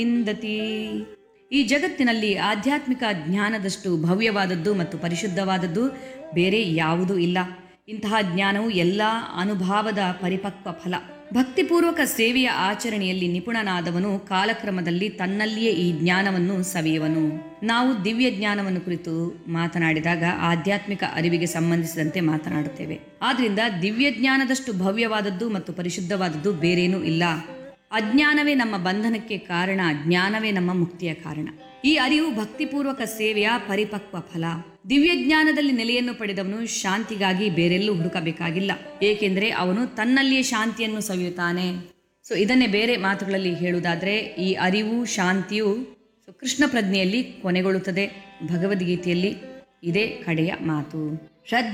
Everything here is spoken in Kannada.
ಇಂದತಿ ಈ ಜಗತ್ತಿನಲ್ಲಿ ಆಧ್ಯಾತ್ಮಿಕ ಜ್ಞಾನದಷ್ಟು ಭವ್ಯವಾದದ್ದು ಮತ್ತು ಪರಿಶುದ್ಧವಾದದ್ದು ಬೇರೆ ಯಾವುದೂ ಇಲ್ಲ ಇಂತಹ ಜ್ಞಾನವು ಎಲ್ಲ ಅನುಭಾವದ ಪರಿಪಕ್ವ ಫಲ ಭಕ್ತಿಪೂರ್ವಕ ಸೇವೆಯ ಆಚರಣೆಯಲ್ಲಿ ನಿಪುಣನಾದವನು ಕಾಲಕ್ರಮದಲ್ಲಿ ತನ್ನಲ್ಲಿಯೇ ಈ ಜ್ಞಾನವನ್ನು ಸವಿಯುವನು ನಾವು ದಿವ್ಯ ಜ್ಞಾನವನ್ನು ಕುರಿತು ಮಾತನಾಡಿದಾಗ ಆಧ್ಯಾತ್ಮಿಕ ಅರಿವಿಗೆ ಸಂಬಂಧಿಸಿದಂತೆ ಮಾತನಾಡುತ್ತೇವೆ ಆದ್ರಿಂದ ದಿವ್ಯ ಜ್ಞಾನದಷ್ಟು ಭವ್ಯವಾದದ್ದು ಮತ್ತು ಪರಿಶುದ್ಧವಾದದ್ದು ಬೇರೇನೂ ಇಲ್ಲ ಅಜ್ಞಾನವೇ ನಮ್ಮ ಬಂಧನಕ್ಕೆ ಕಾರಣ ಜ್ಞಾನವೇ ನಮ್ಮ ಮುಕ್ತಿಯ ಕಾರಣ ಈ ಅರಿವು ಭಕ್ತಿಪೂರ್ವಕ ಸೇವೆಯ ಪರಿಪಕ್ವ ಫಲ ದಿವ್ಯ ಜ್ಞಾನದಲ್ಲಿ ನೆಲೆಯನ್ನು ಪಡೆದವನು ಶಾಂತಿಗಾಗಿ ಬೇರೆಲ್ಲೂ ಹುಡುಕಬೇಕಾಗಿಲ್ಲ ಏಕೆಂದರೆ ಅವನು ತನ್ನಲ್ಲಿಯೇ ಶಾಂತಿಯನ್ನು ಸವಿಯುತ್ತಾನೆ ಸೊ ಇದನ್ನೇ ಬೇರೆ ಮಾತುಗಳಲ್ಲಿ ಹೇಳುವುದಾದರೆ ಈ ಅರಿವು ಶಾಂತಿಯು ಸೊ ಕೃಷ್ಣ ಪ್ರಜ್ಞೆಯಲ್ಲಿ ಕೊನೆಗೊಳ್ಳುತ್ತದೆ ಭಗವದ್ಗೀತೆಯಲ್ಲಿ ಇದೇ ಕಡೆಯ ಮಾತು ಶ್ರದ್ಧೆ